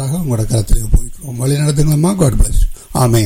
செய்வதற்காக உங்களோட கருத்தில் போய்க்கிறோம் வழி நடத்துங்களம்மா காட் பிளஸ் ஆமே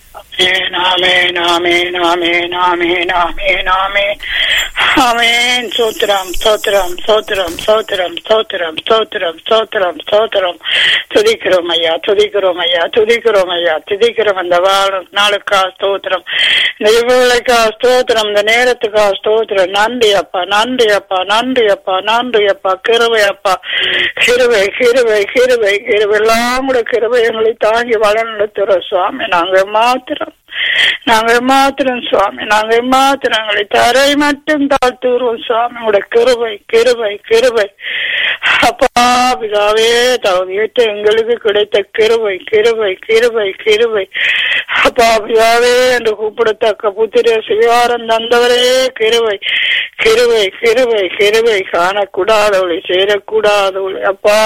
ஆமென் ஆமென் ஆமென் ஆமென் ஆமென் ஆமென் ஆமென் சோத்திரம் சோத்திரம் சோத்திரம் சோத்திரம் சோத்திரம் சோத்திரம் சோத்திரம் சோத்திரம் துதிக்கிறோம் ஐயா துதிக்கிறோம் ஐயா துதிக்கிறோம் ஐயா துதிக்கிறோம் அந்த வாழும் நாளுக்கா ஸ்தோத்திரம் இந்த இவளுக்கா ஸ்தோத்திரம் இந்த நேரத்துக்கா ஸ்தோத்திரம் நன்றி அப்பா நன்றி அப்பா நன்றி அப்பா நன்றி அப்பா கிருவை அப்பா கிருவை கிருவை கிருவை கிருவை எல்லாம் கூட கிருவை எங்களை தாங்கி வளர்ந்துறோம் சுவாமி நாங்க மாத்திரம் நாங்க மாத்திரம் சுவாமி நாங்க மாத்திரம் எங்களை தரை மட்டும் தாழ்த்துகிறோம் சுவாமி உடைய கிருபை கிருபை கிருபை அப்பா பிதாவே தகுதியிட்டு எங்களுக்கு கிடைத்த கிருபை கிருபை கிருபை கிருபை அப்பா பிதாவே என்று கூப்பிடத்தக்க புத்திர சிவாரம் தந்தவரே கிருபை கிருபை கிருபை கிருபை காணக்கூடாதவளை சேரக்கூடாதவளை அப்பா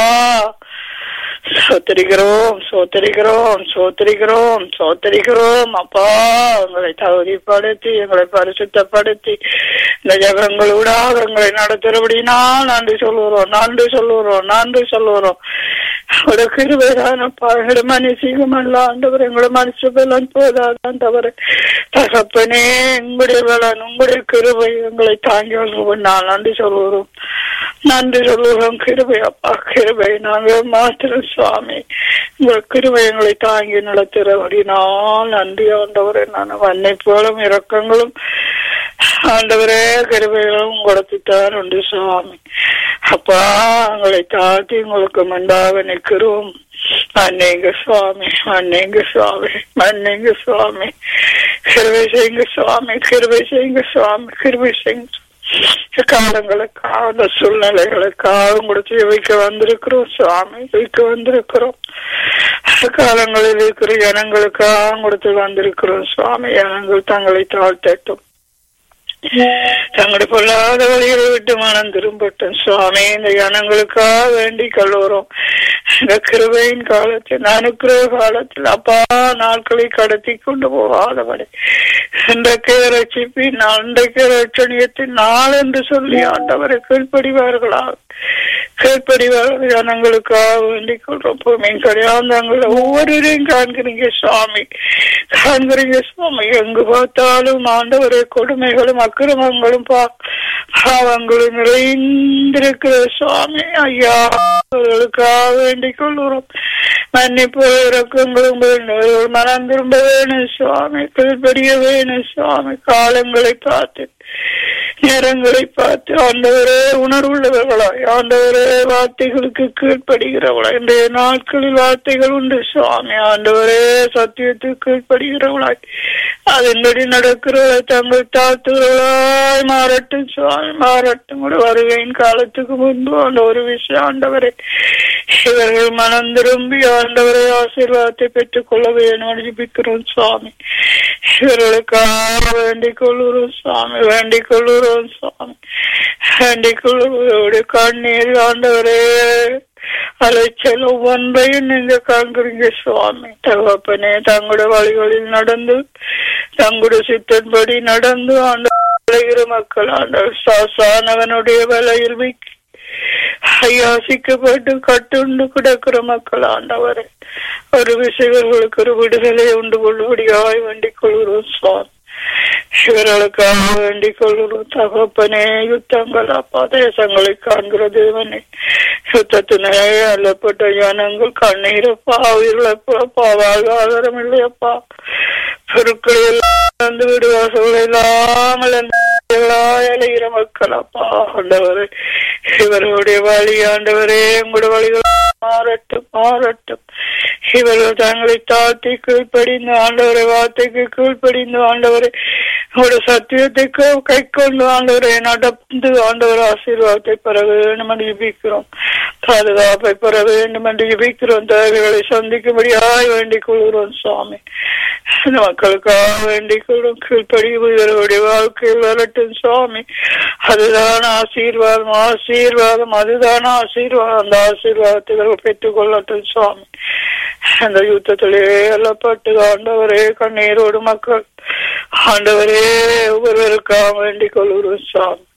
சோத்தரிக்கிறோம் சோத்தரிக்கிறோம் சோத்தரிக்கிறோம் சோத்தரிக்கிறோம் அப்பா எங்களை தகுதிப்படுத்தி எங்களை பரிசுத்தப்படுத்தி இந்த ஜகங்களூடாக எங்களை நடத்துறபடினால் நன்றி சொல்லுறோம் நன்றி சொல்லுறோம் நன்றி சொல்லுறோம் ஒரு கிருபைதானப்பா எங்களோட மனுஷிகம் அல்ல ஆண்டவர் எங்களோட மனுஷ பலன் போதாதான் தவிர தகப்பனே உங்களுடைய பலன் உங்களுடைய கிருபை எங்களை தாங்கி நான் நன்றி சொல்லுறோம் நன்றி சொல்லுகிறோம் கிருபை அப்பா கிருபை நாங்க மாத்திரம் சுவாமி உங்கள் கிருபை எங்களை தாங்கி நடத்துகிறபடினால் நன்றி ஆண்டவரே நான் வன்னை போலும் இரக்கங்களும் ஆண்டவரே கிருபைகளும் கொடுத்துத்தான் உண்டு சுவாமி அப்பா எங்களை தாழ்த்தி உங்களுக்கு முன்பாக நிற்கிறோம் மன்னிங்க சுவாமி மன்னிங்க சுவாமி மன்னிங்க சுவாமி கிருபை செய்யுங்க சுவாமி கிருபை செய்யுங்க சுவாமி கிருபை செய்யுங்க காலங்களுக்காக அந்த சூழ்நிலைகளுக்காக கொடுத்து வைக்க வந்திருக்கிறோம் சுவாமி வைக்க வந்திருக்கிறோம் காலங்களில் இருக்கிற ஜனங்களுக்காக கொடுத்து வந்திருக்கிறோம் சுவாமி ஜனங்கள் தங்களை தாழ்த்தட்டும் தங்களுடைய பொல்லாத வழிகளை விட்டு மனம் திரும்பட்டும் சுவாமி இந்த ஜனங்களுக்காக வேண்டி கல்லூரம் இந்த கிருபையின் காலத்தில் அனுக்கிரக காலத்தில் அப்பா நாட்களை கடத்தி கொண்டு போகாதபடி இன்றைக்கு ரட்சிப்பின் இன்றைக்கு ரட்சணியத்தின் நாள் என்று சொல்லி ஆண்டவரை கீழ்ப்படிவார்களா கீழ்ப்படிவார்கள் ஜனங்களுக்காக வேண்டிக் கொள்றோம் மீன் கிடையாந்தங்களை ஒவ்வொருவரையும் காண்கிறீங்க சுவாமி காண்கிறீங்க சுவாமி எங்கு பார்த்தாலும் ஆண்டவரை கொடுமைகளும் அக்கிரமங்களும் பாவங்களும் நிறைந்திருக்கிற சுவாமி ஐயா அவர்களுக்காக வேண்டிக் கொள்கிறோம் மன்னிப்பு இறக்கங்களும் மனம் திரும்ப வேணும் சுவாமி கீழ்படிய வேணும் சுவாமி காலங்களை பார்த்து நேரங்களை பார்த்து ஆண்டவரே உணர்வுள்ளவர்களாய் ஆண்டவரே வார்த்தைகளுக்கு கீழ்ப்படுகிறவளாய் இன்றைய நாட்களில் வார்த்தைகள் உண்டு சுவாமி ஆண்டவரே சத்தியத்துக்கு கீழ்ப்படுகிறவளாய் அதன்படி நடக்கிற தங்கள் தாத்துகளாய் மாறட்டும் சுவாமி மாறட்டும் கூட வருகையின் காலத்துக்கு முன்பு அந்த ஒரு விஷயம் ஆண்டவரே இவர்கள் மனம் திரும்பி ஆண்டவரை ஆசீர்வாதத்தை பெற்றுக் கொள்ள வேணும் அனுப்பிக்கிறோம் சுவாமி இவர்களுக்காக வேண்டிக் கொள்கிறோம் சுவாமி வேண்டிக் கொள்கிறோம் சுவாமி வேண்டிக் கொள்வதோடு கண்ணீர் ஆண்டவரே அலைச்சல் ஒவ்வொன்றையும் நீங்க காண்கிறீங்க சுவாமி தகப்பனே தங்களுடைய வழிகளில் நடந்து தங்களுடைய சித்தன்படி நடந்து ஆண்டு மக்கள் ஆண்டவர் சாசானவனுடைய வலையில் விக்கி ஐயாசிக்கப்பட்டு கட்டுண்டு கிடக்கிற மக்கள் ஆண்டவரே ஒரு விஷயங்களுக்கு ஒரு விடுதலை உண்டு கொள்ளுபடியாய் வேண்டிக் கொள்கிறோம் சுவாமி இவர்களுக்காக வேண்டிக் கொள்கிறோம் தகப்பனே யுத்தங்கள் அப்பா தேசங்களை காண்கிற தேவனே யுத்தத்தினே அல்லப்பட்ட ஜனங்கள் கண்ணீரப்பா உயிரிழப்பா வாழ்வாதாரம் இல்லையப்பா பொருட்களை எல்லாம் வந்து விடுவாசல் இல்லாமல் அலைகிற மக்கள் அப்பா ஆண்டவரே இவருடைய வழி ஆண்டவரே உங்களுடைய வழிகள் மாறட்டும் மாறட்டும் இவர்கள் தங்களை தாழ்த்தி கீழ்ப்படிந்து ஆண்டவரை வார்த்தைக்கு கீழ்ப்படிந்து ஆண்டவரை உங்களுடைய சத்தியத்துக்கு கை கொண்டு ஆண்டவரை நடந்து ஆண்டவர் ஆசீர்வாதத்தை பெற வேண்டும் என்று ஜபிக்கிறோம் பாதுகாப்பை பெற வேண்டும் என்று ஜபிக்கிறோம் தேவைகளை சந்திக்கும்படியாய் வேண்டிக் கொள்கிறோம் சுவாமி இந்த மக்களுக்காக வேண்டிக் கொள்ளும் கீழ்ப்படி இவர்களுடைய வாழ்க்கையில் வரட்டும் சுவாமி அதுதான் ஆசீர்வாதம் ஆசீர்வாதம் அதுதான் ஆசீர்வாதம் அந்த ஆசீர்வாதத்தை இவர்கள் பெற்றுக் கொள்ளட்டும் சுவாமி அந்த யுத்தத்திலே எல்லப்பட்டு ஆண்டவரே கண்ணீரோடு மக்கள் ஆண்டவரே ஒவ்வொருவருக்காக வேண்டிக் கொள்கிறோம் சுவாமி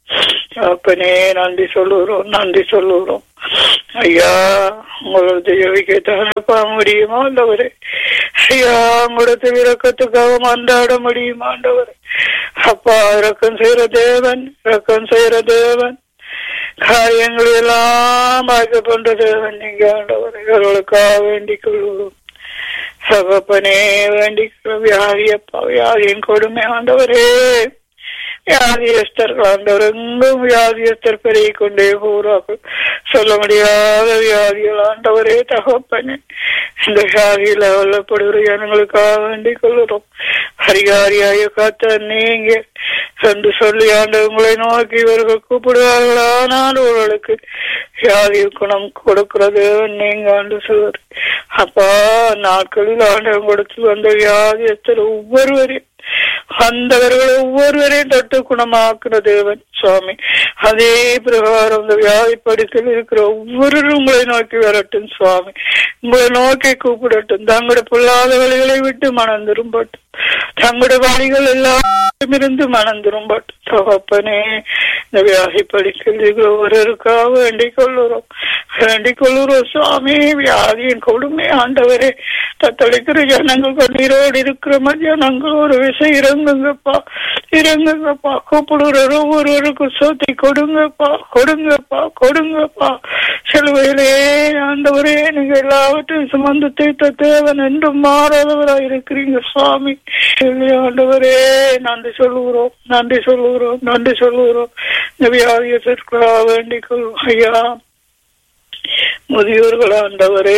அப்பனே நன்றி சொல்லுகிறோம் நன்றி சொல்லுகிறோம் ஐயா உங்களோட ஜெயிக்க தகப்பா முடியுமா ஆண்டவரே ஐயா உங்களோட இறக்கத்துக்காக மன்றாட முடியுமா ஆண்டவரே அப்பா இறக்கம் செய்யற தேவன் இறக்கம் செய்யற தேவன் காரியங்கள் எல்லாம் ஆக்க பண்ற தேவன் நீங்க ஆண்டவரை இவர்களுக்காக வேண்டிக் கொள்வோம் சகப்பனே வேண்டிக் வியாதியப்பா வியாதியின் கொடுமை ஆண்டவரே வியாதியஸ்தர்கள் ஆண்டவர் எங்கும் வியாதியஸ்தர் பெருகி கொண்டே போறார்கள் சொல்ல முடியாத வியாதிகள் ஆண்டவரே தகப்பனே இந்த வியாதியில வல்லப்படுகிற ஜனங்களுக்காக வேண்டிக் கொள்கிறோம் ஹரிகாரியாய காத்த நீங்க என்று சொல்லி ஆண்டு உங்களை நோக்கி இவர்கள் கூப்பிடுவார்கள் ஆனால் அவர்களுக்கு வியாதி குணம் கொடுக்கிறது நீங்க ஆண்டு சொல்வது அப்பா நாட்களில் ஆண்டவன் கொடுத்து வந்த வியாதியஸ்தர் ஒவ்வொருவரையும் வந்தவர்கள் ஒவ்வொருவரையும் தொட்டு குணமாக்குற தேவன் சுவாமி அதே பிரகாரம் இந்த வியாதி படுக்கையில் இருக்கிற ஒவ்வொருவரும் உங்களை நோக்கி வரட்டும் சுவாமி உங்களை நோக்கி கூப்பிடட்டும் தங்களுடைய பொல்லாத வழிகளை விட்டு மனம் திரும்பட்டும் தங்களுடைய வழிகள் எல்லாம் இருந்து மனம் திரும்பட்டும் தகப்பனே இந்த வியாதி படுக்கையில் இருக்கிற ஒருவருக்காக வேண்டிக் கொள்ளுறோம் வேண்டிக் கொள்ளுறோம் சுவாமி வியாதியின் கொடுமை ஆண்டவரே தத்தளிக்கிற ஜனங்கள் கண்ணீரோடு இருக்கிற ஜனங்கள் ஒரு விஷயம் இறங்குங்கப்பா இறங்குங்கப்பா கூப்பிடுற ஒவ்வொருவருக்கும் சோத்தி கொடுங்கப்பா கொடுங்கப்பா கொடுங்கப்பா சிலுவையிலே ஆண்டவரே நீங்க எல்லாவற்றையும் சுமந்து தீர்த்த தேவன் என்றும் மாறாதவராக இருக்கிறீங்க சுவாமி ஆண்டவரே நன்றி சொல்லுகிறோம் நன்றி சொல்லுகிறோம் நன்றி சொல்லுகிறோம் இந்த வியாதியத்திற்காக வேண்டிக் கொள்வோம் ஐயா முதியோர்கள் ஆண்டவரே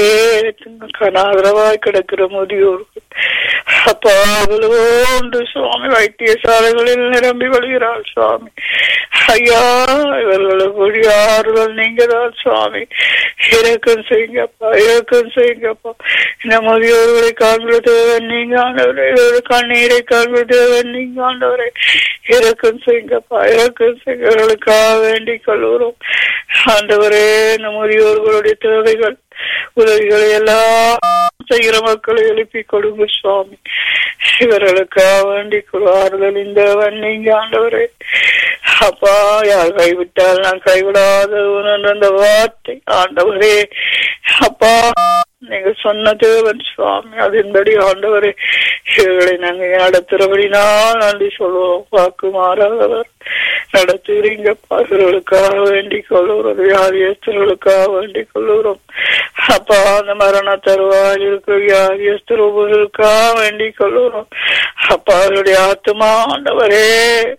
கனாதரவாய் கிடக்கிற முதியோர்கள் அப்பா அவ்வளவோ உண்டு சுவாமி வைத்தியசாலைகளில் நிரம்பி வழிகிறாள் சுவாமி ஐயா இவர்களுக்கு ஆறுதல் நீங்க தான் சுவாமி இறக்கம் செய்யுங்கப்பா இறக்கம் செய்யுங்கப்பா இந்த முதியோர்களை காண்கிற தேவன் நீங்க ஆண்டவரே கண்ணீரை காண்கிற தேவன் நீங்க ஆண்டவரை இறக்கம் செய்யுங்கப்பா இறக்கம் செய்யுங்களுக்காக வேண்டிக் கொள்கிறோம் ஆண்டவரே இந்த முதியோர்களுடைய தேவைகள் உதவிகளை எல்லாம் செய்கிற மக்களை எழுப்பி கொடுங்க சுவாமி இவர்களுக்காக வேண்டிக் கொள்வார்கள் இந்த நீங்க ஆண்டவரே அப்பா யார் கைவிட்டால் நான் கைவிடாத அந்த வார்த்தை ஆண்டவரே அப்பா நீங்க சொன்ன தேவன் சுவாமி அதன்படி ஆண்டவரே இவர்களை நாங்க நடத்துறபடினால் நன்றி சொல்லுவோம் வாக்கு மாறாதவர் நடத்துகிறீங்க இவர்களுக்காக வேண்டிக் கொள்ளுகிறோம் வியாதியஸ்தர்களுக்காக வேண்டிக் கொள்ளுகிறோம் அப்பா அந்த மரண தருவாயில் இருக்கிற வியாதியஸ்தர் ஒவ்வொருக்காக வேண்டிக் கொள்ளுகிறோம் அப்பா அவருடைய ஆத்மா ஆண்டவரே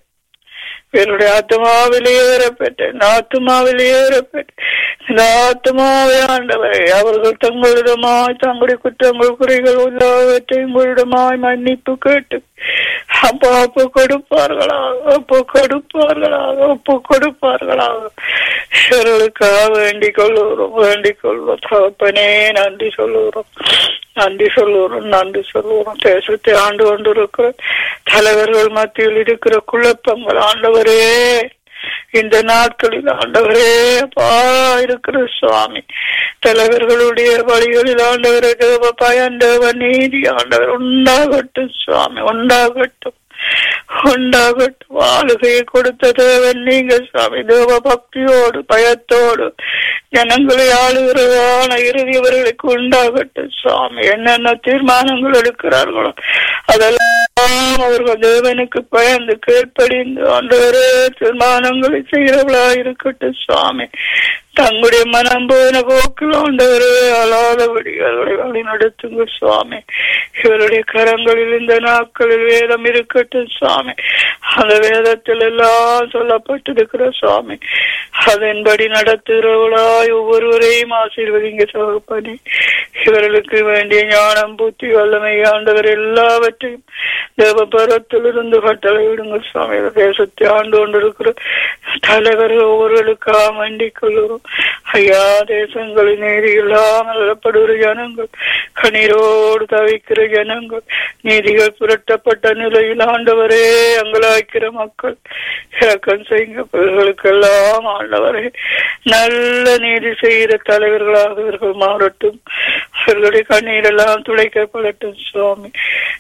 என்னுடைய ஆத்மாவிலே ஏறப்பட்டேன் ஆத்மாவிலே ஏறப்பட்டேன் இந்த ஆத்மாவை ஆண்டவரை அவர்கள் தங்களிடமாய் தங்களுடைய குற்றங்கள் குறைகள் உள்ளவற்றையும் உங்களிடமாய் மன்னிப்பு கேட்டு அப்போ அப்போ கொடுப்பார்களாக அப்போ கொடுப்பார்களாக அப்போ கொடுப்பார்களாக இவர்களுக்காக வேண்டிக் கொள்ளுகிறோம் வேண்டிக் கொள்வோம் தகப்பனே நன்றி சொல்லுகிறோம் நன்றி சொல்லுகிறோம் நன்றி சொல்லுகிறோம் தேசத்தை ஆண்டு கொண்டிருக்கிற தலைவர்கள் மத்தியில் இருக்கிற குழப்பங்கள் ஆண்டவரே இந்த நாட்களில் ஆண்டவரே அப்பா இருக்கிற சுவாமி தலைவர்களுடைய வழிகளில் ஆண்டவரே தேவ பயந்தவ நீதி ஆண்டவர் உண்டாகட்டும் சுவாமி உண்டாகட்டும் உண்டாகட்டும் ஆளுகையை கொடுத்த தேவன் நீங்க சுவாமி தேவ பக்தியோடு பயத்தோடு ஜனங்களை ஆளுகிறதான இறுதி அவர்களுக்கு உண்டாகட்டும் சுவாமி என்னென்ன தீர்மானங்கள் எடுக்கிறார்களோ அதெல்லாம் அவர்கள் தேவனுக்கு பயந்து கீழ்ப்படிந்து ஆண்டவரே தீர்மானங்களை செய்கிறவர்களா இருக்கட்டும் சுவாமி தங்களுடைய மனம் போன போக்கில் ஆண்டவரே அழாதபடி அவர்களை வழி நடத்துங்க சுவாமி இவருடைய கரங்களில் இந்த நாட்களில் வேதம் இருக்கட்டும் சுவாமி அந்த வேதத்தில் எல்லாம் சொல்லப்பட்டிருக்கிற சுவாமி அதன்படி நடத்துகிறவளாய் ஒவ்வொருவரையும் ஆசீர்வதிங்க சகப்பனி இவர்களுக்கு வேண்டிய ஞானம் புத்தி வல்லமை ஆண்டவர் எல்லாவற்றையும் தேவபரத்திலிருந்து கட்டளை விடுங்க சுவாமி தேசத்தை ஆண்டு கொண்டிருக்கிற தலைவர்கள் ஒவ்வொருவருக்காக வேண்டிக் கொள்கிறோம் ஐயா தேசங்களின் நீதி இல்லாமல் விடப்படுகிற ஜனங்கள் கண்ணீரோடு தவிக்கிற ஜனங்கள் நீதிகள் புரட்டப்பட்ட நிலையில் ஆண்டவரே அங்கலாய்க்கிற மக்கள் இறக்கம் செய்யுங்க இவர்களுக்கெல்லாம் ஆண்டவரே நல்ல நீதி செய்கிற தலைவர்களாக இவர்கள் மாறட்டும் அவர்களுடைய கண்ணீரெல்லாம் துளைக்கப்படட்டும் சுவாமி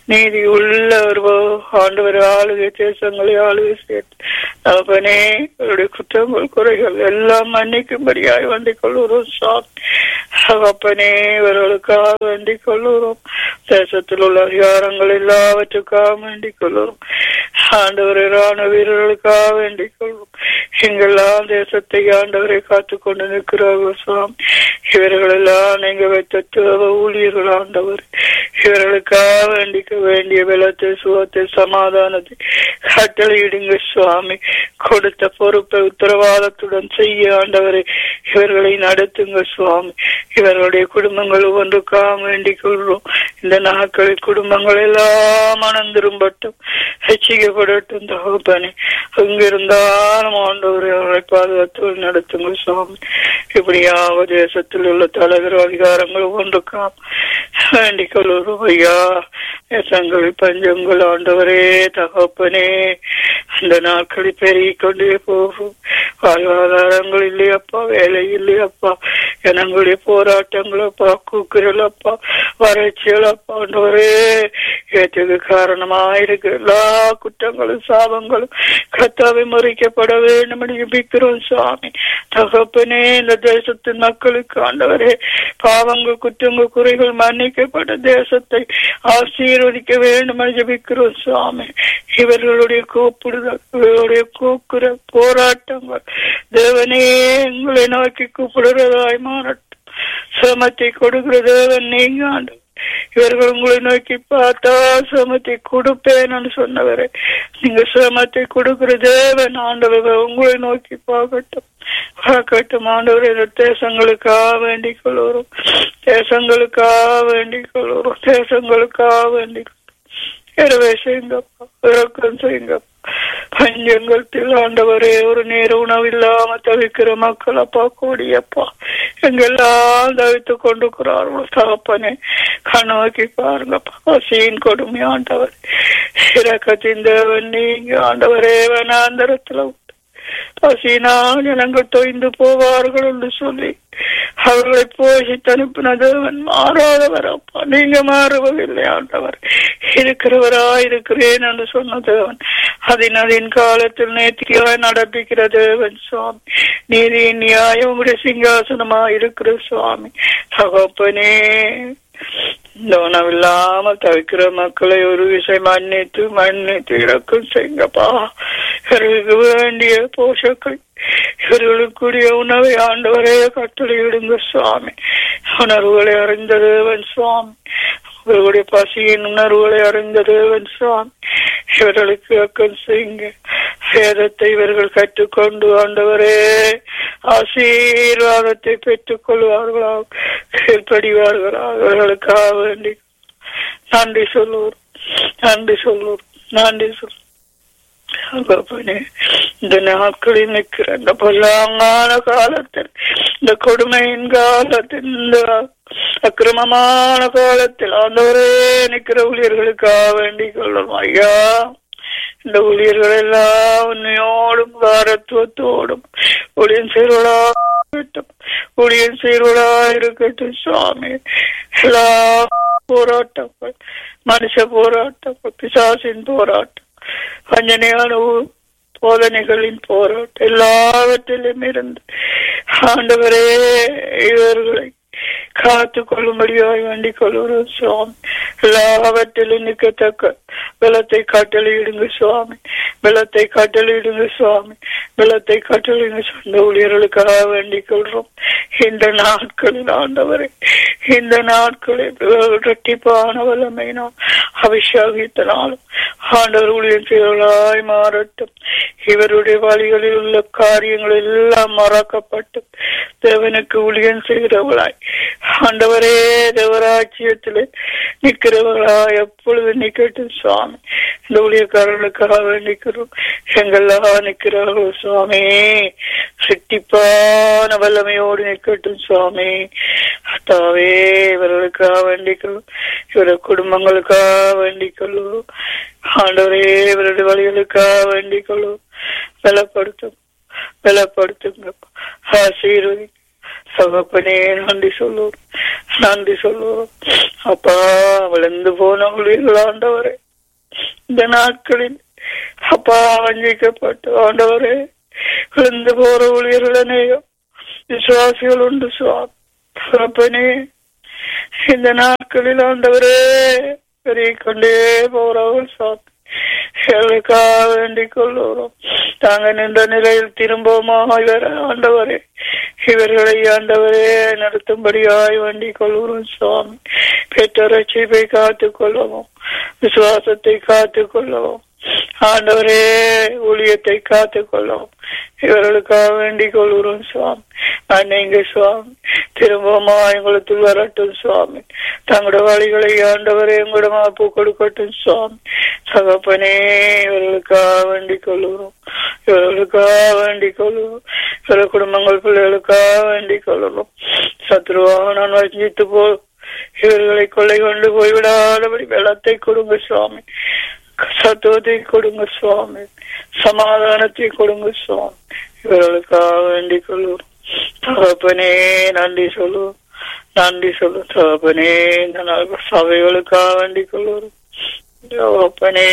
நீதி உள்ள ஒரு ஆண்டவர் ஆளுகை தேசங்களை ஆளுகை சேர்த்து அவனே அவருடைய குற்றங்கள் குறைகள் எல்லாம் மன்னிக்கும்படியாய் வேண்டிக் கொள்கிறோம் சாமி அப்பனே இவர்களுக்காக வேண்டிக் கொள்கிறோம் தேசத்தில் உள்ள அதிகாரங்கள் எல்லாவற்றுக்காக வேண்டிக் கொள்கிறோம் ஆண்டவரை ராணுவ வீரர்களுக்காக வேண்டிக் கொள்வோம் எங்கெல்லாம் தேசத்தை ஆண்டவரை காத்துக் கொண்டு நிற்கிறார்கள் சுவாமி இவர்கள் எல்லாம் நீங்க வைத்த தேவ ஊழியர்கள் ஆண்டவர் இவர்களுக்காக வேண்டிக்க வேண்டிய வெள்ளத்தை சுகத்தை சமாதானத்தை கட்டளையிடுங்க சுவாமி கொடுத்த பொறுப்பை உத்தரவாதத்துடன் செய்ய ஆண்டவரை இவர்களை நடத்துங்க சுவாமி இவர்களுடைய குடும்பங்கள் ஒவ்வொன்றுக்காக வேண்டிக் கொள்வோம் இந்த நாட்களில் குடும்பங்கள் எல்லாம் மணந்திரும்பட்டும் ரசிக்கப்படட்டும் தகப்பனே அங்கிருந்தாலும் ஆண்டவரை அவர்களை பாதுகாத்து நடத்துங்க சுவாமி இப்படியாக தேசத்தில் உள்ள தலைவர் அதிகாரங்கள் ஒன்றுக்காம் வேண்டிக் கொள்வோம் ஐயா தேசங்கள் பஞ்சங்கள் ஆண்டவரே தகப்பனே அந்த நாட்களில் பெருகிக் கொண்டே போகும் வாழ்வாதாரங்கள் இல்லையப்பா வேலை இல்லையப்பா ஜனங்களுடைய போராட்டங்கள் அப்பா கூக்குரல் அப்பா வறட்சிகள் அப்பா ஆண்டவரே ஏற்றுக்கு காரணமாயிருக்கு எல்லா குற்றங்களும் சாபங்களும் கத்தாவை முறிக்கப்பட வேண்டும் என்று ஜெபிக்கிறோம் சுவாமி தகப்பனே இந்த தேசத்தின் மக்களுக்கு ஆண்டவரே பாவங்கள் குற்றங்கள் குறைகள் மன்னிக்கப்பட்ட தேசத்தை ஆசீர்வதிக்க வேண்டும் என்று ஜெபிக்கிறோம் சுவாமி இவர்களுடைய கூப்பிடுதல் இவர்களுடைய கூக்குற போராட்டங்கள் தேவனே எங்களை நோக்கி கூப்பிடுறதாய் மாறட்டும் சிரமத்தை கொடுக்கிற தேவன் நீங்க ஆண்டு இவர்கள் உங்களை நோக்கி பார்த்தா சிரமத்தை கொடுப்பேன்னு சொன்னவரே நீங்க சிரமத்தை கொடுக்கிற தேவன் ஆண்டவர் உங்களை நோக்கி பார்க்கட்டும் பார்க்கட்டும் ஆண்டவர் இந்த தேசங்களுக்காக வேண்டிக் கொள்வோம் தேசங்களுக்காக வேண்டிக் கொள்வோம் தேசங்களுக்காக வேண்டிக் இரவே செய்யுங்கப்பா இறக்கம் செய்யுங்கப்பா பஞ்சங்கள் ஆண்டவரே ஒரு நேர உணவு இல்லாம தவிக்கிற மக்கள் அப்பா கூடியப்பா எங்கெல்லாம் தவித்து கொண்டிருக்கிறார்கள் தகப்பனே கண்ணோக்கி பாருங்கப்பா பசியின் கொடுமை ஆண்டவர் இறக்கத்தின் தேவன் நீங்க ஆண்டவரே வனாந்தரத்துல பசினால் ஜனங்கள் தொய்ந்து போவார்கள் என்று சொல்லி அவர்களை போஷித்து அனுப்பின தேவன் மாறாதவர் அப்பா நீங்க மாறுவதில்லை ஆண்டவர் இருக்கிறவரா இருக்கிறேன் என்று சொன்ன தேவன் அதன் அதன் காலத்தில் நேர்த்தியாய் நடப்பிக்கிற தேவன் சுவாமி நீதியின் நியாயம் உங்களுடைய சிங்காசனமா இருக்கிற சுவாமி தகப்பனே இந்த உணவில்லாமல் தவிக்கிற மக்களை ஒரு விஷயம் மன்னித்து மன்னித்து இறக்கும் செய்யுங்கப்பா இவர்களுக்கு வேண்டிய போஷக்கள் இவர்களுக்குரிய உணவை ஆண்டவரே கட்டளையிடுங்க சுவாமி உணர்வுகளை அறிந்த தேவன் சுவாமி இவர்களுடைய பசியின் உணர்வுகளை அறிந்த தேவன் சுவாமி இவர்களுக்கு அக்கம் செய்யுங்க வேதத்தை இவர்கள் கற்றுக்கொண்டு ஆண்டவரே ஆசீர்வாதத்தை பெற்றுக் கொள்வார்களா கீழ்ப்படிவார்களா அவர்களுக்காக வேண்டி நன்றி சொல்லுவோம் நன்றி சொல்லுவோம் நன்றி சொல்லுவோம் இந்த நாட்களில் நிற்கிற இந்த பொல்லாங்கான காலத்தில் இந்த கொடுமையின் காலத்தில் இந்த அக்கிரமமான காலத்தில் ஆண்டவரே நிற்கிற ஊழியர்களுக்காக வேண்டிக் கொள்ளும் ஐயா இந்த ஊழியர்கள் எல்லாம் உண்மையோடும் காரத்துவத்தோடும் ஊழியன் செய்வளா இருக்கட்டும் ஊழியன் செய்வளா இருக்கட்டும் சுவாமி எல்லா போராட்டங்கள் மனுஷ போராட்டம் பிசாசின் போராட்டம் வஞ்சனையான போதனைகளின் போராட்டம் எல்லாவற்றிலும் இருந்து ஆண்டவரே இவர்களை காத்து கொள்ளும்படியாய் வேண்டிக் கொள்கிறோம் சுவாமி எல்லாவற்றிலும் நிற்கத்தக்க பலத்தை கட்டளையிடுங்க சுவாமி பலத்தை கட்டளையிடுங்க சுவாமி பலத்தை கட்டளையிடுங்க சொந்த ஊழியர்களுக்காக வேண்டிக் கொள்றோம் இந்த நாட்களில் ஆண்டவரை இந்த நாட்களில் இரட்டிப்பான வல்லமையினால் அபிஷேகித்தனாலும் ஆண்டவர் ஊழியர் செய்வர்களாய் மாறட்டும் இவருடைய வழிகளில் உள்ள காரியங்கள் எல்லாம் மறக்கப்பட்டு தேவனுக்கு ஊழியன் செய்கிறவளாய் ஆண்டவரே தேவராட்சியத்திலே நிற்கிறவர்களா எப்பொழுது நிக்கட்டும் சுவாமி இந்த ஊழியக்காரர்களுக்காக நிற்கிறோம் எங்கெல்லாம் நிற்கிறார்கள் சுவாமி சிட்டிப்பான வல்லமையோடு நிற்கட்டும் சுவாமி அத்தாவே இவர்களுக்காக வேண்டிக்கிறோம் இவருடைய குடும்பங்களுக்காக வேண்டிக்கொள்ளும் ஆண்டவரே இவருடைய வழிகளுக்காக வேண்டிக்கொள்ளும் பலப்படுத்தும் பலப்படுத்துங்க ஆசீர்வதி சகப்பனே நன்றி சொல்லுவோம் நன்றி சொல்லுவோம் அப்பா விழுந்து போன ஊழியர்கள் ஆண்டவரே இந்த நாட்களில் அப்பா வஞ்சிக்கப்பட்டு ஆண்டவரே விழுந்து போற ஊழியர்களனையும் விசுவாசிகள் உண்டு சுவாமி தகப்பனே இந்த நாட்களில் ஆண்டவரே பெரிய கொண்டே போறவர்கள் சுவாமி எங்களுக்காக வேண்டிக் கொள்ளுகிறோம் தாங்க நின்ற நிலையில் திரும்பவுமா இவர் ஆண்டவரே இவர்களை ஆண்டவரே நடத்தும்படியாய் வேண்டிக் கொள்கிறோம் சுவாமி பெற்ற ரட்சிப்பை காத்துக் கொள்ளவும் விசுவாசத்தை காத்துக் கொள்ளவும் ஆண்டவரே ஊழியத்தை காத்துக் கொள்ளவும் இவர்களுக்காக வேண்டிக் கொள்கிறோம் சுவாமி அன்னைங்க சுவாமி திரும்பமா எங்களுக்குள் வரட்டும் சுவாமி தங்களோட வழிகளை ஆண்டவரே எங்களோட மாப்பு கொடுக்கட்டும் சுவாமி சகப்பனே இவர்களுக்காக வேண்டிக் கொள்கிறோம் இவர்களுக்காக வேண்டிக் கொள்கிறோம் சில குடும்பங்கள் பிள்ளைகளுக்காக வேண்டிக் கொள்கிறோம் சத்ருவாக நான் வஞ்சித்து போ இவர்களை கொள்ளை கொண்டு போய்விடாதபடி வெள்ளத்தை கொடுங்க சுவாமி சத்துவத்தை கொடுங்க சுவாமி சமாதானத்தை கொடுங்க சுவாமி இவர்களுக்காக வேண்டிக் கொள்வோம் தகப்பனே நன்றி சொல்லுவோம் நன்றி சொல்லு தகப்பனே இந்த நாள் சபைகளுக்காக வேண்டிக் கொள்வோம் தகப்பனே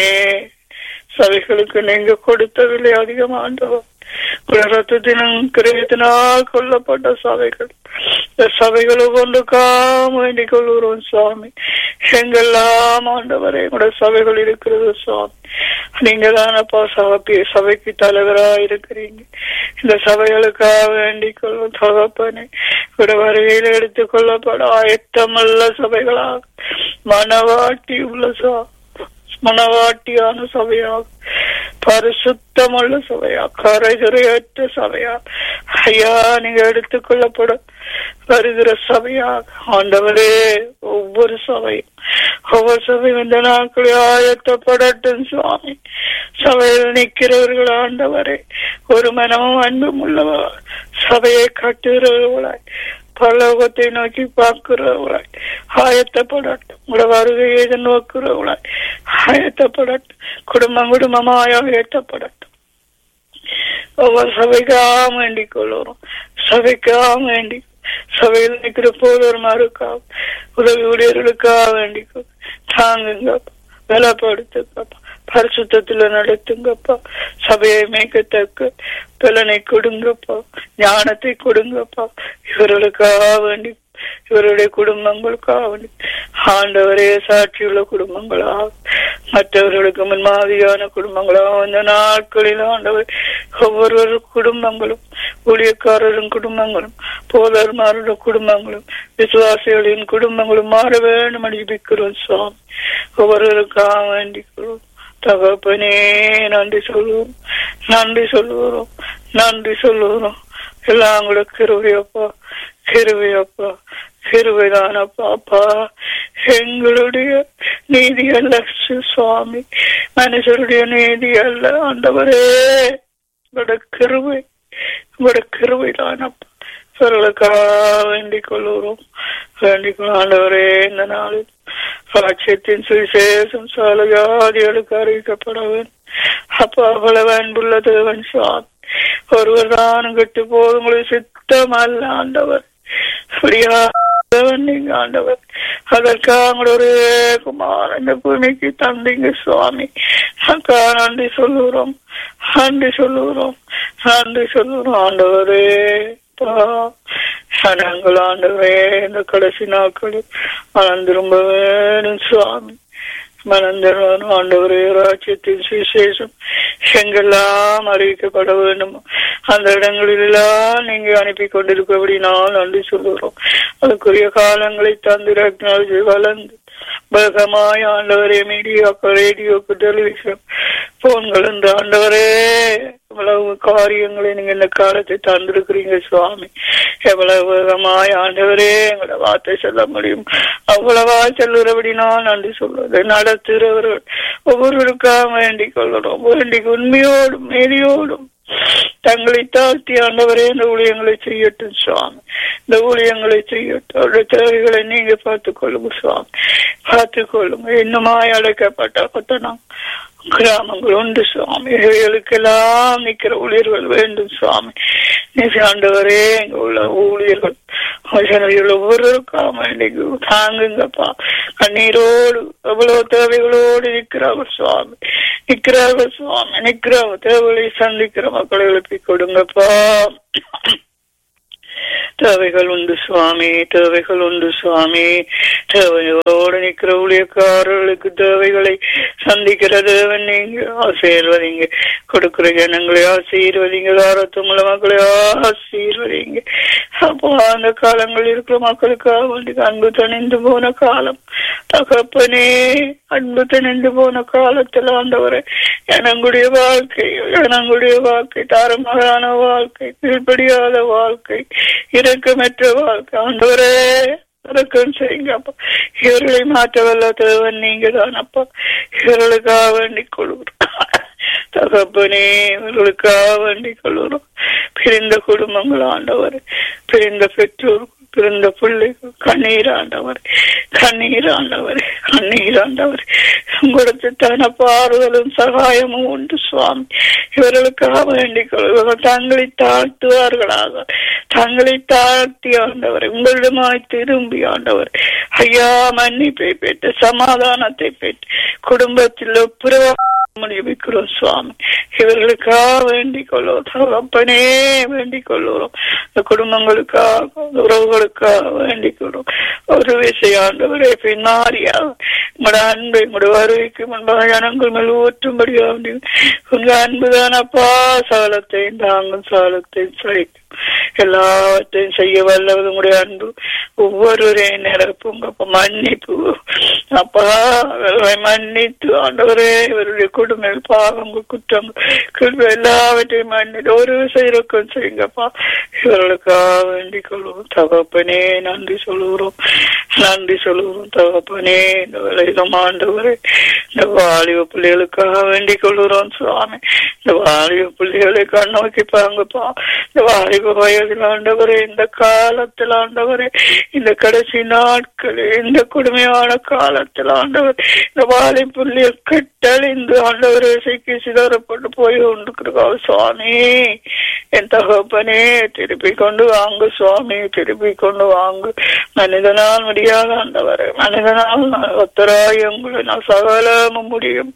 சபைகளுக்கு நீங்க கொடுத்த விலை அதிகமாண்டவர் ரத்தத்தினும் கிரயத்தினால் கொல்லப்பட்ட சபைகள் இந்த சபைகளை கொண்டுக்காம வேண்டிக் கொள்கிறோம் சுவாமி எங்கெல்லாம் ஆண்டவரே எங்களோட சபைகள் இருக்கிறது சுவாமி நீங்க தானப்பா சபை சபைக்கு தலைவரா இருக்கிறீங்க இந்த சபைகளுக்காக வேண்டிக் கொள்வோம் தகப்பனே விட வருகையில் எடுத்துக் கொள்ளப்பட ஆயத்தமல்ல சபைகளாக மனவாட்டி உள்ள சா மனவாட்டியான சபையாக பரிசுத்தமுள்ள சபையா கரைதுரையற்ற சபையா ஐயா நீங்க எடுத்துக்கொள்ளப்பட வருகிற சபையா ஆண்டவரே ஒவ்வொரு சபையும் ஒவ்வொரு சபையும் இந்த நாட்களில் ஆயத்தப்படட்டும் சுவாமி சபையில் நிற்கிறவர்கள் ஆண்டவரே ஒரு மனமும் அன்பும் உள்ளவர் சபையை கட்டுகிறவர்களாய் பரலோகத்தை நோக்கி பார்க்கிறவர்களாய் ஆயத்தப்படட்டும் உங்களோட வருகையை எதிர்நோக்கிறவர்களாய் ஆயத்தப்படட்டும் குடும்பம் குடும்பமாய் ஆயத்தப்படட்டும் ஒவ்வொரு சபைக்காக வேண்டிக் கொள்ளுறோம் சபைக்காக வேண்டி சபையில் நிற்கிற போதர்மாருக்காக உதவி ஊழியர்களுக்காக வேண்டிக் தாங்குங்கப்பா பலப்படுத்துங்கப்பா பரிசுத்தத்துல நடத்துங்கப்பா சபையை மேய்க்கத்தக்க பலனை கொடுங்கப்பா ஞானத்தை கொடுங்கப்பா இவர்களுக்காக வேண்டி இவருடைய குடும்பங்களுக்காக வேண்டி ஆண்டவரே சாட்சியுள்ள குடும்பங்களாக மற்றவர்களுக்கு முன்மாதிரியான குடும்பங்களாக இந்த நாட்களில் ஆண்டவர் ஒவ்வொரு குடும்பங்களும் ஊழியக்காரரின் குடும்பங்களும் போதர்மாரோட குடும்பங்களும் விசுவாசிகளின் குடும்பங்களும் மாற வேண்டும் அடிப்பிக்கிறோம் சுவாமி ஒவ்வொருவருக்காக வேண்டிக்கிறோம் தகப்பனே நன்றி சொல்லுவோம் நன்றி சொல்லுவோம் நன்றி சொல்லுவோம் எல்லாம் கூட கிருவையப்பா கிருவையப்பா கிருவைதானப்பா அப்பா எங்களுடைய நீதி அல்ல சுவாமி மனுஷருடைய நீதி அல்ல ஆண்டவரே உங்களோட கிருவை உங்களோட கிருவை தானப்பா அவர்களுக்காக வேண்டிக் கொள்ளுகிறோம் வேண்டிக் கொள்ள ஆண்டவரே இந்த நாளில் ராட்சியத்தின் சுவிசேஷம் சால ஜாதிகளுக்கு அறிவிக்கப்பட வேண்டும் அப்பா அவ்வளவு அன்புள்ள தேவன் சுவாமி ஒருவர் தானும் கெட்டு போது உங்களுக்கு சித்தம் அல்ல ஆண்டவர் அப்படியா நீங்க ஆண்டவர் அதற்காக ஒரு குமார் இந்த பூமிக்கு தந்தீங்க சுவாமி அக்கா நன்றி சொல்லுகிறோம் நன்றி சொல்லுகிறோம் நன்றி சொல்லுகிறோம் ஆண்டவரே நாங்கள் ஆண்டவே இந்த கடைசி நாட்களில் மனம் திரும்ப வேணும் சுவாமி மனம் திரும்பணும் ஆண்டவரே ராஜ்யத்தின் சுவிசேஷம் எங்கெல்லாம் அறிவிக்கப்பட வேண்டும் அந்த இடங்களிலெல்லாம் நீங்க அனுப்பி கொண்டிருக்கபடி நான் நன்றி சொல்லுகிறோம் அதுக்குரிய காலங்களை தந்து டெக்னாலஜி வளர்ந்து பகமாய் ஆண்டவரே மீடியாக்கள் ரேடியோக்கு டெலிவிஷன் போன்கள் இந்த ஆண்டவரே எவ்வளவு காரியங்களை நீங்க இந்த காலத்தை தந்திருக்கிறீங்க சுவாமி எவ்வளவு வேகமாய் ஆண்டவரே எங்களை வார்த்தை சொல்ல முடியும் அவ்வளவா சொல்லுறபடி நான் நன்றி சொல்வது நடத்துகிறவர்கள் ஒவ்வொருவருக்காக வேண்டிக் கொள்ளணும் வேண்டிக் உண்மையோடும் மேதியோடும் தங்களை தாழ்த்தி ஆண்டவரே இந்த ஊழியங்களை செய்யட்டும் சுவாமி இந்த ஊழியங்களை செய்யட்டும் அவருடைய தேவைகளை நீங்க பார்த்துக் கொள்ளுங்க சுவாமி பார்த்துக் கொள்ளுங்க இன்னுமாய் அழைக்கப்பட்ட கொத்தனம் கிராமங்கள் உண்டு சுவாமி இவைகளுக்கெல்லாம் நிக்கிற ஊழியர்கள் வேண்டும் சுவாமி நிஜ ஆண்டவரே எங்க உள்ள ஊழியர்கள் அவர்கள் ஒவ்வொருக்காம வேண்டிக்கு தாங்குங்கப்பா கண்ணீரோடு எவ்வளவு தேவைகளோடு நிற்கிறார்கள் சுவாமி நிற்கிறார்கள் சுவாமி நிற்கிறாங்க தேவைகளை சந்திக்கிற மக்களை எழுப்பி கொடுங்கப்பா தேவைகள் உண்டு சுவாமி தேவைகள் உண்டு சுவாமி தேவையோடு நிற்கிற ஊழியக்காரர்களுக்கு தேவைகளை சந்திக்கிற தேவன் நீங்க ஆசீர்வதிங்க கொடுக்கிற ஜனங்களை ஆசீர்வதிங்க ஆரோத்தமுள்ள மக்களை ஆசீர்வதிங்க அப்போ அந்த காலங்கள் இருக்கிற மக்களுக்காக வேண்டி அன்பு தணிந்து போன காலம் தகப்பனே அன்பு தணிந்து போன காலத்தில் ஆண்டவரை எனங்களுடைய வாழ்க்கை எனங்களுடைய வாழ்க்கை தாரமகான வாழ்க்கை கீழ்படியாத வாழ்க்கை இரக்கமற்ற வாழ்க்கை ஆண்டவரே இறக்கம் செய்யுங்க அப்பா இவர்களை மாற்ற வல்ல தேவன் நீங்க தான் அப்பா இவர்களுக்காக வேண்டிக் கொள்கிறோம் தகப்பனே இவர்களுக்காக வேண்டிக் கொள்கிறோம் பிரிந்த குடும்பங்கள் ஆண்டவர் பிரிந்த பெற்றோர் பிறந்த பிள்ளைகள் கண்ணீர் ஆண்டவர் கண்ணீர் ஆண்டவர் கண்ணீர் ஆண்டவர் உங்களுக்கு தான பாறுதலும் சகாயமும் உண்டு சுவாமி இவர்களுக்காக வேண்டிக் கொள்வார்கள் தங்களை தாழ்த்துவார்களாக தங்களை தாழ்த்தி ஆண்டவர் உங்களிடமாய் திரும்பி ஆண்டவர் ஐயா மன்னிப்பை பெற்று சமாதானத்தை பெற்று குடும்பத்தில் ஒப்புரவா முடிவிக்கிறோம் சுவாமி இவர்களுக்காக வேண்டிக் கொள்ளுவோம் தகப்பனே வேண்டிக் கொள்ளுவோம் இந்த குடும்பங்களுக்காக உறவுகளுக்காக வேண்டிக் கொள்வோம் ஒரு விஷயம் ஆண்டவரே பின்னாரியா உங்களோட அன்பை உங்களோட வருகைக்கு முன்பாக ஜனங்கள் மேல் ஊற்றும்படியாக உங்க அன்புதான் அப்பா சாலத்தையும் தாங்கும் சாலத்தையும் சகிக்கும் எல்லாவற்றையும் செய்ய வல்லவது உங்களுடைய அன்பு ஒவ்வொருவரையும் நிரப்புங்க அப்ப மன்னிப்பு அப்பா அவர்களை மன்னித்து ஆண்டவரே இவருடைய குடும்ப பாவங்கள் குற்றங்கள் எல்லாவற்றையும் மன்னித்து ஒரு செய்யறக்கும் செய்யுங்கப்பா இவர்களுக்காக வேண்டிக் கொள்வோம் தகப்பனே நன்றி சொல்லுகிறோம் நன்றி சொல்லுகிறோம் தகப்பனே இந்த விளையிலும் ஆண்டவரே இந்த வாலிப பிள்ளைகளுக்காக வேண்டிக் கொள்கிறோம் சுவாமி இந்த வாலிப பிள்ளைகளை கண்ணோக்கி பாங்கப்பா இந்த வாலிப வயதில் ஆண்டவரே இந்த காலத்தில் ஆண்டவரே இந்த கடைசி நாட்கள் இந்த கொடுமையான காலத்தில் ஆண்டவர் இந்த வாலி புள்ளியில் கட்டழிந்து ஆண்டவரே சிக்கி சிதறப்பட்டு போய் கொண்டிருக்கிறார் சுவாமி என் தகப்பனே திருப்பி கொண்டு வாங்க சுவாமி திருப்பி கொண்டு வாங்க மனிதனால் முடியாத ஆண்டவர் மனிதனால் ஒத்தராய் உங்களை நான் சகலமும் முடியும்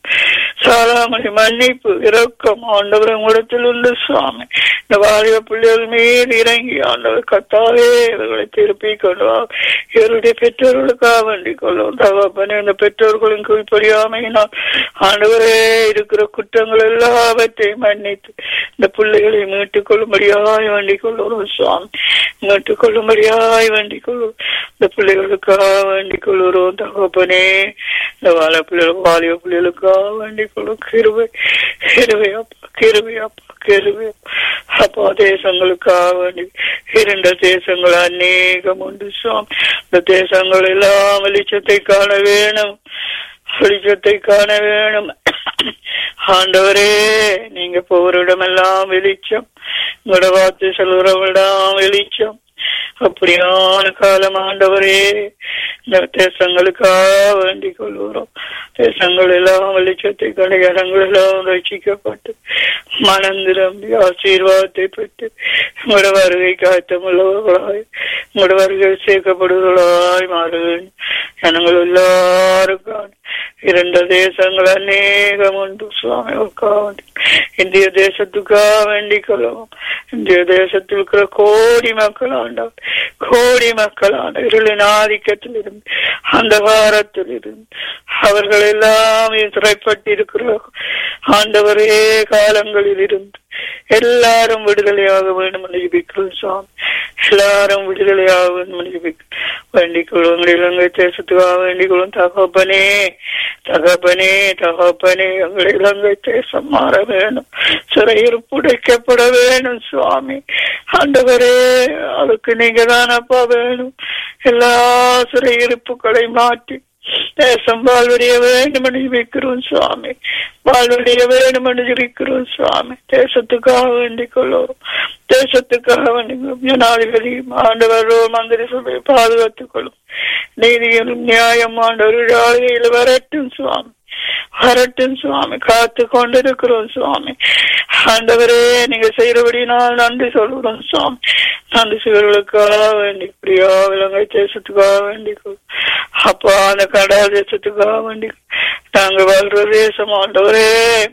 சாலாமணி மன்னிப்பு இரக்கம் ஆண்டவர் உங்களிடத்தில் உண்டு சுவாமி இந்த வாலிப பிள்ளைகள் மீது இறங்கி ஆண்டவர் கத்தாவே இவர்களை திருப்பி கொண்டு வா இவருடைய பெற்றோர்களுக்காக வேண்டிக் கொள்ளும் தகப்பனே இந்த பெற்றோர்களின் கீழ்ப்படியாமையினால் ஆண்டவரே இருக்கிற குற்றங்கள் எல்லாவற்றையும் மன்னித்து இந்த பிள்ளைகளை மீட்டுக் கொள்ளும்படியாய் வேண்டிக் கொள்ளும் சுவாமி மீட்டுக் கொள்ளும்படியாய் வேண்டிக் கொள்ளும் இந்த பிள்ளைகளுக்காக வேண்டிக் கொள்ளுறோம் தகப்பனே இந்த வாழ பிள்ளைகள் வாலிப பிள்ளைகளுக்காக வேண்டிக் கொள்ளும் கிருவை கிருவை அப்பா கிருவை அப்பா கிருவை அப்பா தேசங்களுக்காக வேண்டி இரண்டு தேசங்கள் அநேகம் உண்டு சுவாமி இந்த தேசங்கள் எல்லாம் வெளிச்சத்தை காண வேணும் வெளிச்சத்தை காண வேணும் ஆண்டவரே நீங்க போரிடமெல்லாம் வெளிச்சம் உங்களோட வார்த்தை சொல்கிறவெல்லாம் வெளிச்சம் அப்படியான காலம் ஆண்டவரே இந்த தேசங்களுக்காக வேண்டிக் கொள்கிறோம் தேசங்கள் எல்லாம் வெளிச்சத்தை கண்ட இடங்கள் எல்லாம் ரசிக்கப்பட்டு மனம் திரும்பி ஆசீர்வாதத்தை பெற்று உங்களோட வருகை காத்தமுள்ளவர்களாய் உங்களோட வருகை சேர்க்கப்படுவர்களாய் மாறுவேன் ஜனங்கள் எல்லாருக்கும் இரண்டு தேசங்கள் அநேகம் உண்டு சுவாமி உட்காந்து இந்திய தேசத்துக்காக வேண்டிக் கொள்ளவும் இந்திய தேசத்தில் இருக்கிற கோடி மக்கள் ஆண்டவர் கோடி மக்கள் ஆண்ட இருளின் ஆதிக்கத்தில் இருந்து அந்தகாரத்தில் இருந்து அவர்கள் எல்லாம் சிறைப்பட்டிருக்கிற ஆண்டவரே காலங்களில் இருந்து எல்லாரும் விடுதலையாக வேண்டும் என்று ஜபிக்கிறோம் சுவாமி எல்லாரும் விடுதலையாக வேண்டும் என்று ஜபிக்கிறோம் வேண்டிக் கொள்வோம் இலங்கை தேசத்துக்காக வேண்டிக் கொள்ளும் தகப்பனே தகப்பனே தகப்பனே எங்கள் இலங்கை தேசம் மாற வேணும் சிறையில் புடைக்கப்பட வேணும் சுவாமி ஆண்டவரே அதுக்கு நீங்க தானப்பா வேணும் எல்லா சிறையிருப்புகளை மாற்றி தேசம் வாழ்வடைய வேண்டும் என்று ஜபிக்கிறோம் சுவாமி வாழ்வடைய வேண்டும் என்று ஜபிக்கிறோம் சுவாமி தேசத்துக்காக வேண்டிக் கொள்ளும் தேசத்துக்காக வேண்டி ஜனாதிபதி ஆண்டவர் மந்திரி சபை பாதுகாத்துக் கொள்ளும் நீதியும் நியாயம் ஆண்டவர் ஆளுகையில் வரட்டும் சுவாமி வரட்டும் சுவாமி காத்து கொண்டிருக்கிறோம் சுவாமி ஆண்டவரே நீங்க செய்யறபடினால் நன்றி சொல்கிறோம் சுவாமி நன்றி சிவர்களுக்காக வேண்டி பிரியா இலங்கை தேசத்துக்காக வேண்டி அப்பா அந்த கடல் தேசத்துக்காக வேண்டி நாங்க வாழ்ற தேசம் ஆண்டவரே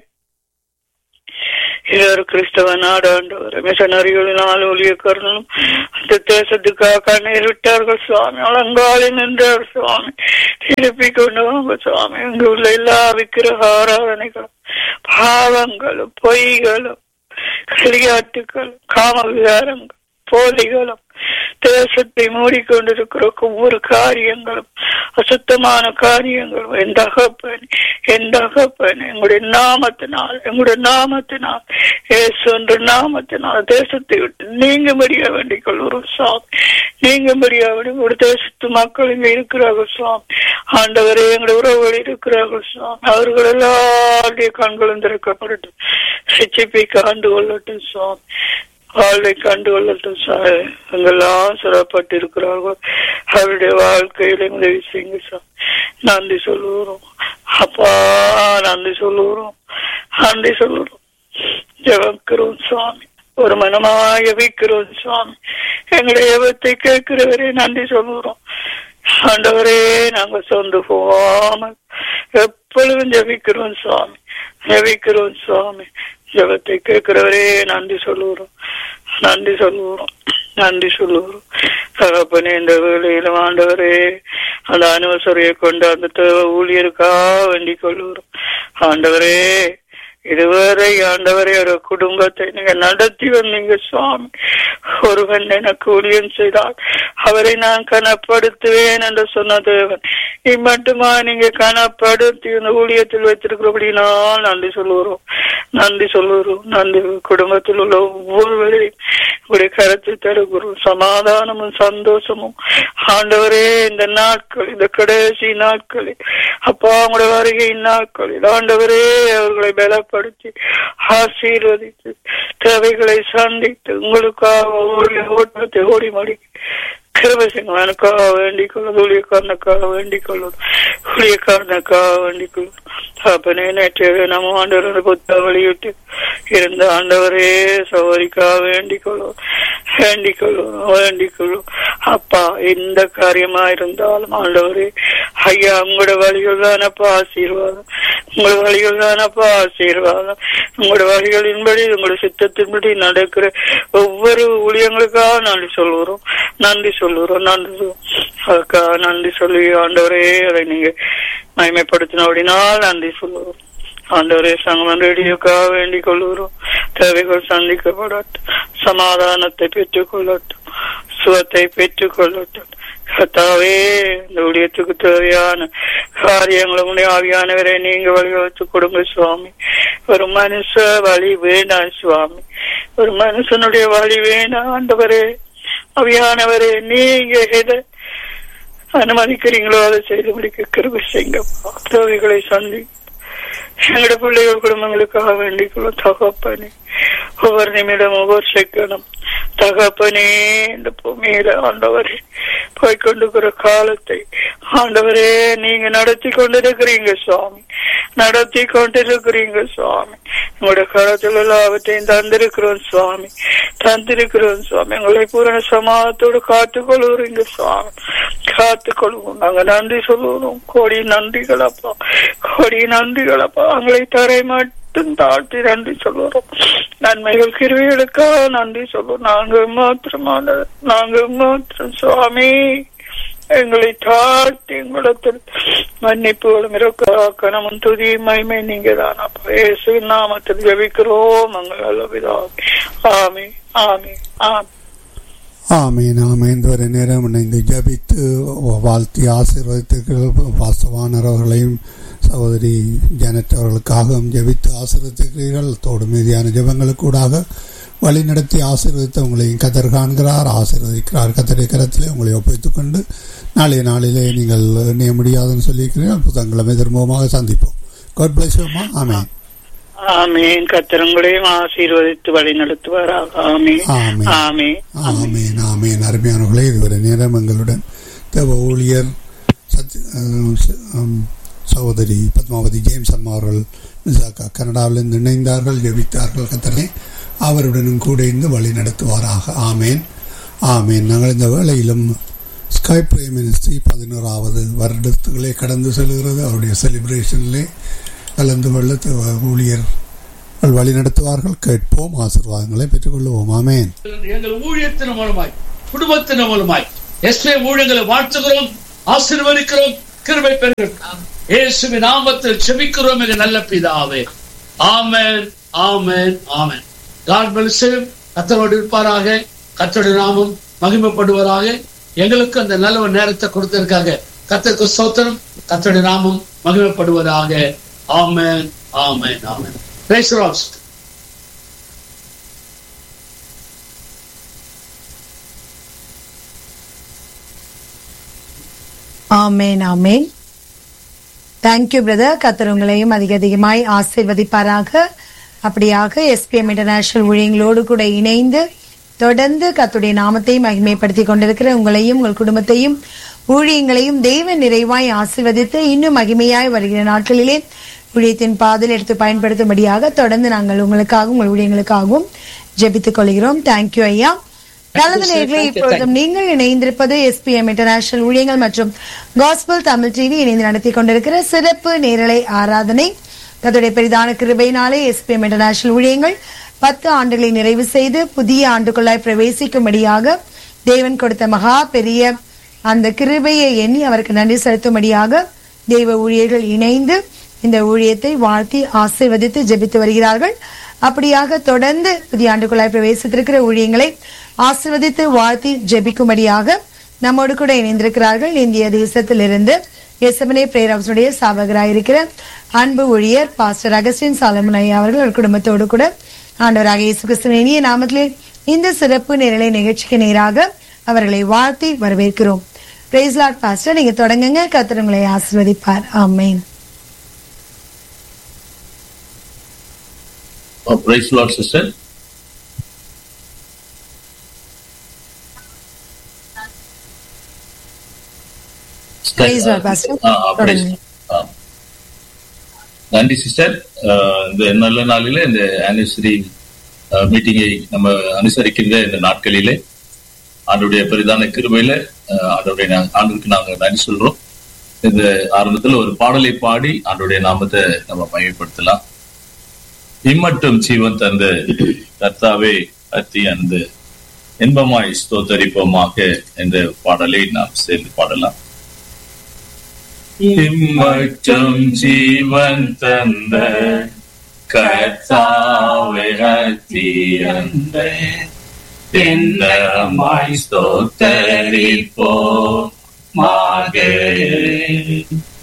இது ஒரு கிறிஸ்தவ நாடு ஆண்டவர் மிஷனரிகளினால் ஊழியக்காரர்களும் அந்த தேசத்துக்காக கண்ணீர் விட்டார்கள் சுவாமி அலங்காலி நின்றார் சுவாமி திருப்பி கொண்டு வாங்க சுவாமி எங்க உள்ள எல்லா விக்கிரக ஆராதனைகளும் பாவங்களும் பொய்களும் களியாட்டுகளும் காம விகாரங்களும் போலிகளும் தேசத்தை மூடிக்கொண்டிருக்கிற ஒவ்வொரு காரியங்களும் அசுத்தமான காரியங்களும் என் தகப்பன் என் தகப்பன் எங்களுடைய நாமத்தினால் எங்களுடைய நாமத்தினால் ஏசு என்ற நாமத்தினால் தேசத்தை விட்டு நீங்க முடிய வேண்டிக் கொள்கிறோம் சுவாமி நீங்க முடிய உங்களுடைய தேசத்து மக்கள் இங்க இருக்கிறார்கள் சுவாமி ஆண்டவரே எங்களுடைய உறவுகள் இருக்கிறார்கள் சுவாமி அவர்கள் எல்லாருடைய கண்களும் திறக்கப்படட்டும் சிச்சிப்பை காண்டு கொள்ளட்டும் சுவாமி வாழ்வை கண்டு கொள்ளட்டும் சார் எங்கெல்லாம் சிறப்பட்டு இருக்கிறார்கள் அவருடைய வாழ்க்கையில உதவி செய்யுங்க சார் நன்றி சொல்லுகிறோம் அப்பா நன்றி சொல்லுகிறோம் நன்றி சொல்லுகிறோம் ஜெபக்கிறோம் சுவாமி ஒரு மனமாய வைக்கிறோம் சுவாமி எங்களுடைய ஜெபத்தை கேட்கிறவரே நன்றி சொல்லுகிறோம் ஆண்டவரே நாங்க சொந்து போகாமல் எப்பொழுதும் ஜபிக்கிறோம் சுவாமி ஜபிக்கிறோம் சுவாமி ஜபத்தை கேட்கிறவரே நன்றி சொல்லுகிறோம் நன்றி சொல்லுகிறோம் நன்றி சொல்லுகிறோம் தகப்பனே இந்த வேலையிலும் ஆண்டவரே அந்த அனுவசரையை கொண்டு அந்த தேவ ஊழியருக்காக வேண்டிக் கொள்ளுகிறோம் ஆண்டவரே இதுவரை ஆண்டவரே ஒரு குடும்பத்தை நீங்க நடத்தி வந்தீங்க சுவாமி ஒருவன் எனக்கு ஊழியம் செய்தால் அவரை நான் கனப்படுத்துவேன் என்று சொன்ன தேவன் இம்மட்டுமா நீங்க கனப்படுத்தி இந்த ஊழியத்தில் வைத்திருக்கிறபடினால் நன்றி சொல்லுகிறோம் நன்றி சொல்லுகிறோம் நன்றி குடும்பத்தில் உள்ள ஒவ்வொருவரையும் உடைய கருத்து தருகிறோம் சமாதானமும் சந்தோஷமும் ஆண்டவரே இந்த நாட்கள் இந்த கடைசி நாட்களில் அப்பா உங்களுடைய வருகை நாட்களில் ஆண்டவரே அவர்களை பலப்படுத்தி ஆசீர்வதித்து தேவைகளை சந்தித்து உங்களுக்காக ஓடி ஓட்டத்தை ஓடி மடி கிருபசிங்க எனக்காக வேண்டிக் கொள்ளும் ஊழியக்காரனுக்காக வேண்டிக் கொள்ளும் ஊழியக்காரனுக்காக வேண்டிக் கொள்ளும் அப்பனே நேற்று நம்ம ஆண்டவர் புத்த வழியிட்டு இருந்த ஆண்டவரே சௌரிக்காக வேண்டிக் கொள்ளும் வேண்டிக் கொள்ளும் வேண்டிக் கொள்ளும் அப்பா எந்த காரியமா இருந்தாலும் ஆண்டவரே ஐயா உங்களோட வழிகள் தானப்பா ஆசீர்வாதம் உங்களோட வழிகள் தானப்பா ஆசீர்வாதம் உங்களோட வழிகளின்படி உங்களோட சித்தத்தின்படி நடக்கிற ஒவ்வொரு ஊழியங்களுக்காக நன்றி சொல்லுறோம் நன்றி சொல்லுறோம் நன்றி அதுக்காக நன்றி சொல்லி ஆண்டவரே அதை நீங்க மகிமைப்படுத்தின அப்படினால் நன்றி சொல்லுவோம் ஆண்டவரே சங்கமன் ரேடியோக்காக வேண்டிக் கொள்ளுகிறோம் தேவைகள் சந்திக்கப்படட்டும் சமாதானத்தை பெற்றுக் கொள்ளட்டும் சுகத்தை பெற்றுக் கொள்ளட்டும் கத்தாவே இந்த ஊழியத்துக்கு தேவையான காரியங்களும் ஆவியானவரை நீங்க வழிவகுத்து கொடுங்க சுவாமி ஒரு மனுஷ வழி வேண்டாம் சுவாமி ஒரு மனுஷனுடைய வழி வேண்டாம் ஆண்டவரே அவியானவரே நீங்க எதை அனுமதிக்கிறீங்களோ அதை செய்து முடிக்க கிருபி செய்யுங்க தேவைகளை சந்தி எங்களோட பிள்ளைகள் குடும்பங்களுக்காக வேண்டிக்கொள்ள தகப்பனே ஒவ்வொரு நிமிடம் ஒவ்வொரு செகண்டும் தகப்பனே இந்த பூமியில ஆண்டவரே போய்கொண்டிருக்கிற காலத்தை ஆண்டவரே நீங்க நடத்தி கொண்டிருக்கிறீங்க சுவாமி நடத்தி கொண்டிருக்கிறீங்க சுவாமி உங்களுடைய காலத்தில் எல்லாவற்றையும் தந்திருக்கிறோம் சுவாமி தந்திருக்கிறோம் சுவாமி எங்களை பூரண சமாதத்தோடு காத்துக் கொள்ளுறீங்க சுவாமி காத்துக் கொள்வோம் நாங்க நன்றி சொல்லுவோம் கோடி நன்றிகளப்பா கோடி நன்றிகளப்பா எங்களை தரை மட்டும் தாழ்த்தி நன்றி சொல்லுறோம் நன்மைகள் கிருவிகளுக்காக நன்றி சொல்லுவோம் நாங்க மாத்திரமான நாங்க மாத்திரம் சுவாமி எங்களை தாழ்த்தி உங்களிடத்தில் மன்னிப்புகளும் இருக்க கணவன் துதி மகிமை நீங்க தான் இயேசு நாமத்தில் ஜபிக்கிறோம் மங்கள் ஆமே ஆமே ஆமே ஆமீன் ஆமீன் வரை நேரம் இணைந்து ஜபித்து வாழ்த்தி ஆசீர்வதித்திருக்கிறீர்கள் வாசவானர் அவர்களையும் சகோதரி ஜனட் அவர்களுக்காகவும் ஜபித்து ஆசீர்வதித்திருக்கிறீர்கள் தோடு மீதியான ஜபங்களுக்கூடாக வழி நடத்தி ஆசீர்வதித்து உங்களையும் கதர் காண்கிறார் ஆசீர்வதிக்கிறார் கத்தரை கரத்திலே உங்களை ஒப்பைத்துக் கொண்டு நாளைய நாளிலே நீங்கள் எண்ணிய முடியாதுன்னு சொல்லியிருக்கிறீர்கள் புதன்கிழமை திரும்பமாக சந்திப்போம் காட் பிளஸ் ஆமேன் ஆமீன் கத்திரங்களையும் ஆசீர்வதித்து வழி நடத்துவாராக ஆமீன் ஆமீன். ஆமீன் ஆமீன் ஆமீன் அருமையானவர்களே இதுவரை நேரம் எங்களுடன் தேவ ஊழியர் சத் அஹ் ச- அம், சகோதரி பத்மாவதி ஜேம்ஸ் அம்மா அவர்கள் விசாகா கனடாவிலிருந்து இணைந்தார்கள் ஜெபித்தார்கள் கத்தனை அவருடனும் கூட இருந்து வழி நடத்துவாராக ஆமேன் ஆமேன் நாங்கள் இந்த வேளையிலும் ஸ்கை பிரே மினிஸ்ட்ரி பதினோராவது வருடத்துகளே கடந்து செல்கிறது அவருடைய செலிப்ரேஷனிலே கலந்து கொள்ள த- ஊழியர் வழி நடத்துவார்கள் கேட்போம் ஆசீர்வாதங்களை பெற்றுக்கொள்வோம் ஆமேன் எங்கள் ஊழியத்தின் மூலமாய் குடும்பத்தின் மூலமாய் எஸ்பே ஊழியங்களை வாழ்த்துகிறோம் ஆசீர்வதிக்கிறோம் கிருபை பெறுகிறோம் இயேசுவின் நாமத்தில் செபிக்கிறோம் எங்க நல்ல பிதாவே ஆமென் ஆமென் ஆமென் காட் பிளஸ் கத்தரோடு இருப்பாராக கத்தருடைய நாமம் மகிமைப்படுவராக எங்களுக்கு அந்த நல்ல ஒரு நேரத்தை கொடுத்திருக்காங்க கத்தருக்கு ஸ்தோத்திரம் கத்தருடைய நாமம் மகிமைப்படுவதாக ஆமென் ஆமென் ஆமென் Praise the Lord. ஆமேன் ஆமேன் தேங்க்யூ பிரதர் கத்தர் உங்களையும் அதிக அதிகமாய் ஆசீர்வதிப்பாராக அப்படியாக எஸ்பிஎம் இன்டர்நேஷனல் ஊழியங்களோடு கூட இணைந்து தொடர்ந்து கத்துடைய நாமத்தை மகிமைப்படுத்தி கொண்டிருக்கிற உங்களையும் உங்கள் குடும்பத்தையும் ஊழியங்களையும் தெய்வ நிறைவாய் ஆசீர்வதித்து இன்னும் மகிமையாய் வருகிற நாட்களிலே ஊழியத்தின் பாதையில் எடுத்து பயன்படுத்தும்படியாக தொடர்ந்து நாங்கள் உங்களுக்காகவும் உங்கள் ஊழியங்களுக்காகவும் ஜெபித்துக் கொள்கிறோம் தேங்க்யூ ஐயா நல்லது நேர்களே இப்பொழுதும் நீங்கள் இணைந்திருப்பது எஸ்பிஎம் இன்டர்நேஷனல் ஊழியங்கள் மற்றும் காஸ்பல் தமிழ் டிவி இணைந்து நடத்தி கொண்டிருக்கிற சிறப்பு நேரலை ஆராதனை கத்துடைய பெரிதான கிருபையினாலே எஸ்பிஎம் இன்டர்நேஷனல் ஊழியங்கள் பத்து ஆண்டுகளை நிறைவு செய்து புதிய ஆண்டுக்குள்ளாய் பிரவேசிக்கும்படியாக தேவன் கொடுத்த மகா பெரிய அந்த கிருபையை எண்ணி அவருக்கு நன்றி செலுத்தும்படியாக தெய்வ ஊழியர்கள் இணைந்து இந்த ஊழியத்தை வாழ்த்தி ஆசீர்வதித்து ஜெபித்து வருகிறார்கள் அப்படியாக தொடர்ந்து புதிய ஆண்டுக்குள்ளாய் பிரவேசித்திருக்கிற ஊழியங்களை ஆசீர்வதித்து வாழ்த்தி ஜெபிக்கும்படியாக நம்மோடு கூட இணைந்திருக்கிறார்கள் இந்திய தேசத்திலிருந்து எசமனே பிரேரவசுடைய சாவகராயிருக்கிற அன்பு ஊழியர் பாஸ்டர் அகஸ்டின் சாலமன் ஐயா அவர்கள் ஒரு குடும்பத்தோடு கூட ஆண்டவராக இயேசு கிறிஸ்துவின் இனிய நாமத்திலே இந்த சிறப்பு நேரலை நிகழ்ச்சிக்கு நேராக அவர்களை வாழ்த்தி வரவேற்கிறோம் பிரைஸ் லார்ட் பாஸ்டர் நீங்க தொடங்குங்க கர்த்தர் உங்களை ஆசீர்வதிப்பார் ஆமென் Oh, praise the Lord, sister. Praise Lord, Pastor. Ah, ah, praise. தொடங்குங்க. ஆ. நன்றி சிஸ்டர் இந்த நல்ல நாளிலே இந்த ஆனிவர்சரி மீட்டிங்கை நம்ம அனுசரிக்கின்ற இந்த நாட்களிலே ஆண்டுடைய பெரிதான கிருபையில அஹ், ஆண்டவருடைய நா- ஆண்டுக்கு நாங்க நன்றி சொல்றோம் இந்த ஆரம்பத்துல ஒரு பாடலை பாடி ஆண்டுடைய நாமத்தை நம்ம பயன்படுத்தலாம் இம்மட்டும் ஜீவன் தந்த கர்த்தாவே அத்தி அந்த இன்பமாய் ஸ்தோத்தரிப்போமாக என்ற பாடலை நாம் சேர்ந்து பாடலாம் இம்மட்டும் ஜீவன் தந்த கர்த்தாவே அத்தி அந்த இன்பமாய் ஸ்தோத்தரிப்போமாக